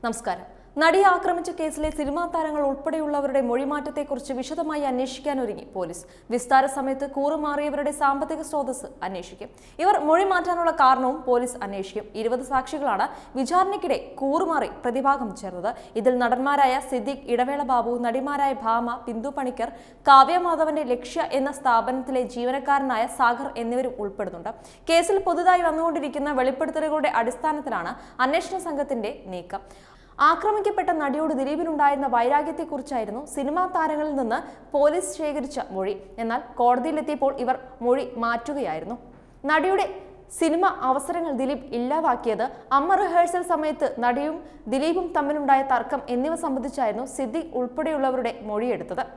നമസ്കാരം നടിയെ ആക്രമിച്ച കേസിലെ സിനിമാ താരങ്ങൾ ഉൾപ്പെടെയുള്ളവരുടെ മൊഴിമാറ്റത്തെക്കുറിച്ച് വിശദമായി അന്വേഷിക്കാൻ ഒരുങ്ങി പോലീസ് വിസ്താര സമയത്ത് കൂറുമാറിയവരുടെ സാമ്പത്തിക സ്രോതസ് അന്വേഷിക്കും ഇവർ മൊഴി മാറ്റാനുള്ള കാരണവും പോലീസ് അന്വേഷിക്കും ഇരുപത് സാക്ഷികളാണ് വിചാരണയ്ക്കിടെ കൂറുമാറി പ്രതിഭാഗം ചേർന്നത് ഇതിൽ നടന്മാരായ സിദ്ദിഖ് ഇടവേള ബാബു നടിമാരായ ഭാമ ബിന്ദു പണിക്കർ കാവ്യ മാധവന്റെ ലക്ഷ്യ എന്ന സ്ഥാപനത്തിലെ ജീവനക്കാരനായ സാഗർ എന്നിവരും ഉൾപ്പെടുന്നുണ്ട് കേസിൽ പുതുതായി വന്നുകൊണ്ടിരിക്കുന്ന വെളിപ്പെടുത്തലുകളുടെ അടിസ്ഥാനത്തിലാണ് അന്വേഷണ സംഘത്തിന്റെ നീക്കം ആക്രമിക്കപ്പെട്ട നടിയോട് ദിലീപിനുണ്ടായിരുന്ന വൈരാഗ്യത്തെക്കുറിച്ചായിരുന്നു സിനിമാ താരങ്ങളിൽ നിന്ന് പോലീസ് ശേഖരിച്ച മൊഴി എന്നാൽ കോടതിയിലെത്തിയപ്പോൾ ഇവർ മൊഴി മാറ്റുകയായിരുന്നു നടിയുടെ സിനിമ അവസരങ്ങൾ ദിലീപ് ഇല്ലാതാക്കിയത് അമ്മ റിഹേഴ്സൽ സമയത്ത് നടിയും ദിലീപും തമ്മിലുണ്ടായ തർക്കം എന്നിവ സംബന്ധിച്ചായിരുന്നു സിദ്ദിഖ് ഉൾപ്പെടെയുള്ളവരുടെ മൊഴിയെടുത്തത്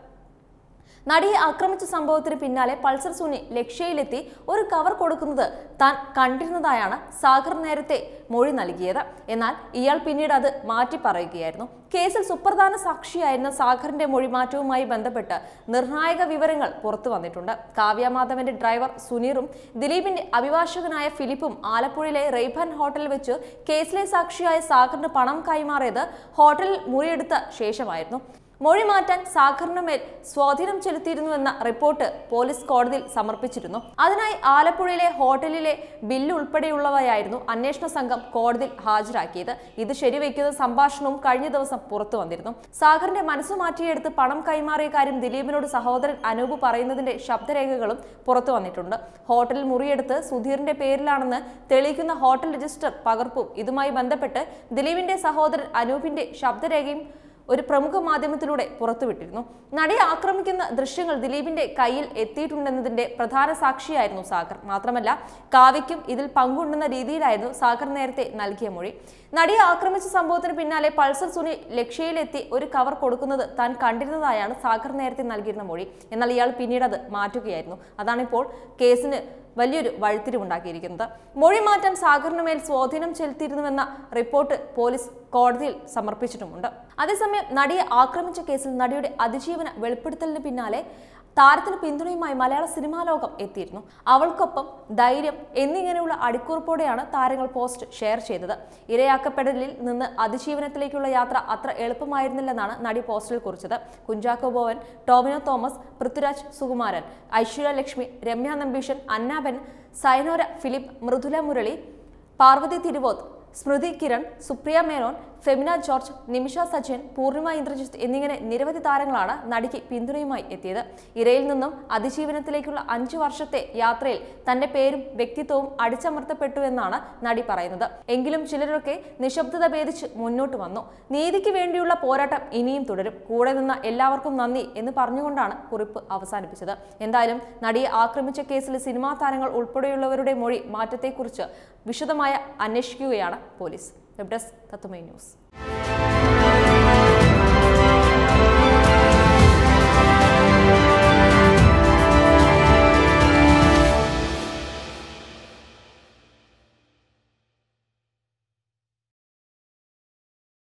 നടിയെ ആക്രമിച്ച സംഭവത്തിന് പിന്നാലെ പൾസർ സുനി ലക്ഷ്യയിലെത്തി ഒരു കവർ കൊടുക്കുന്നത് താൻ കണ്ടിരുന്നതായാണ് സാഗർ നേരത്തെ മൊഴി നൽകിയത് എന്നാൽ ഇയാൾ പിന്നീട് അത് മാറ്റി പറയുകയായിരുന്നു കേസിൽ സുപ്രധാന സാക്ഷിയായിരുന്ന സാഗറിന്റെ മൊഴി മാറ്റവുമായി ബന്ധപ്പെട്ട് നിർണായക വിവരങ്ങൾ പുറത്തു വന്നിട്ടുണ്ട് കാവ്യ മാധവന്റെ ഡ്രൈവർ സുനീറും ദിലീപിന്റെ അഭിഭാഷകനായ ഫിലിപ്പും ആലപ്പുഴയിലെ റെയ്ബൻ ഹോട്ടലിൽ വെച്ച് കേസിലെ സാക്ഷിയായ സാഗറിന് പണം കൈമാറിയത് ഹോട്ടലിൽ മുറിയെടുത്ത ശേഷമായിരുന്നു മൊഴി മാറ്റാൻ സാഗറിന് മേൽ സ്വാധീനം ചെലുത്തിയിരുന്നുവെന്ന റിപ്പോർട്ട് പോലീസ് കോടതിയിൽ സമർപ്പിച്ചിരുന്നു അതിനായി ആലപ്പുഴയിലെ ഹോട്ടലിലെ ബില്ല് ഉൾപ്പെടെയുള്ളവയായിരുന്നു അന്വേഷണ സംഘം കോടതിയിൽ ഹാജരാക്കിയത് ഇത് ശരിവെക്കുന്ന സംഭാഷണവും കഴിഞ്ഞ ദിവസം പുറത്തു വന്നിരുന്നു സാഗറിന്റെ മനസ്സ് മാറ്റിയെടുത്ത് പണം കൈമാറിയ കാര്യം ദിലീപിനോട് സഹോദരൻ അനൂപ് പറയുന്നതിന്റെ ശബ്ദരേഖകളും പുറത്തു വന്നിട്ടുണ്ട് ഹോട്ടലിൽ മുറിയെടുത്ത് സുധീറിന്റെ പേരിലാണെന്ന് തെളിയിക്കുന്ന ഹോട്ടൽ രജിസ്റ്റർ പകർപ്പും ഇതുമായി ബന്ധപ്പെട്ട് ദിലീപിന്റെ സഹോദരൻ അനൂപിന്റെ ശബ്ദരേഖയും ഒരു പ്രമുഖ മാധ്യമത്തിലൂടെ പുറത്തുവിട്ടിരുന്നു നടിയെ ആക്രമിക്കുന്ന ദൃശ്യങ്ങൾ ദിലീപിന്റെ കയ്യിൽ എത്തിയിട്ടുണ്ടെന്നതിന്റെ പ്രധാന സാക്ഷിയായിരുന്നു സാഗർ മാത്രമല്ല കാവ്യയ്ക്കും ഇതിൽ പങ്കുണ്ടെന്ന രീതിയിലായിരുന്നു സാഗർ നേരത്തെ നൽകിയ മൊഴി നടിയെ ആക്രമിച്ച സംഭവത്തിന് പിന്നാലെ പൾസർ സുനി ലക്ഷ്യയിലെത്തി ഒരു കവർ കൊടുക്കുന്നത് താൻ കണ്ടിരുന്നതായാണ് സാഗർ നേരത്തെ നൽകിയിരുന്ന മൊഴി എന്നാൽ ഇയാൾ പിന്നീട് അത് മാറ്റുകയായിരുന്നു അതാണിപ്പോൾ കേസിന് വലിയൊരു വഴിത്തിരിവുണ്ടാക്കിയിരിക്കുന്നത് മൊഴി മാറ്റാൻ സാഗറിന് മേൽ സ്വാധീനം ചെലുത്തിയിരുന്നുവെന്ന റിപ്പോർട്ട് പോലീസ് കോടതിയിൽ സമർപ്പിച്ചിട്ടുമുണ്ട് അതേസമയം നടിയെ ആക്രമിച്ച കേസിൽ നടിയുടെ അതിജീവന വെളിപ്പെടുത്തലിന് പിന്നാലെ താരത്തിന് പിന്തുണയുമായി മലയാള സിനിമാ ലോകം എത്തിയിരുന്നു അവൾക്കൊപ്പം ധൈര്യം എന്നിങ്ങനെയുള്ള അടിക്കുറിപ്പോടെയാണ് താരങ്ങൾ പോസ്റ്റ് ഷെയർ ചെയ്തത് ഇരയാക്കപ്പെടലിൽ നിന്ന് അതിജീവനത്തിലേക്കുള്ള യാത്ര അത്ര എളുപ്പമായിരുന്നില്ലെന്നാണ് നടി പോസ്റ്റിൽ കുറിച്ചത് കുഞ്ചാക്കോ ബോവൻ ടോമിനോ തോമസ് പൃഥ്വിരാജ് സുകുമാരൻ ഐശ്വര്യ ലക്ഷ്മി രമ്യ നമ്പീഷൻ അന്നാബൻ സൈനോര ഫിലിപ്പ് മൃദുല മുരളി പാർവതി തിരുവോത്ത് സ്മൃതി കിരൺ സുപ്രിയ മേനോൻ ഫെമിന ജോർജ് നിമിഷ സജയൻ പൂർണിമ ഇന്ദ്രജിത്ത് എന്നിങ്ങനെ നിരവധി താരങ്ങളാണ് നടിക്ക് പിന്തുണയുമായി എത്തിയത് ഇരയിൽ നിന്നും അതിജീവനത്തിലേക്കുള്ള അഞ്ചു വർഷത്തെ യാത്രയിൽ തന്റെ പേരും വ്യക്തിത്വവും അടിച്ചമർത്തപ്പെട്ടു എന്നാണ് നടി പറയുന്നത് എങ്കിലും ചിലരൊക്കെ നിശബ്ദത ഭേദിച്ച് മുന്നോട്ട് വന്നു നീതിക്ക് വേണ്ടിയുള്ള പോരാട്ടം ഇനിയും തുടരും കൂടെ നിന്ന എല്ലാവർക്കും നന്ദി എന്ന് പറഞ്ഞുകൊണ്ടാണ് കുറിപ്പ് അവസാനിപ്പിച്ചത് എന്തായാലും നടിയെ ആക്രമിച്ച കേസിൽ സിനിമാ താരങ്ങൾ ഉൾപ്പെടെയുള്ളവരുടെ മൊഴി മാറ്റത്തെക്കുറിച്ച് വിശദമായ അന്വേഷിക്കുകയാണ് പോലീസ് വെബ് ഡെസ്ക് തത്തുമൈ ന്യൂസ്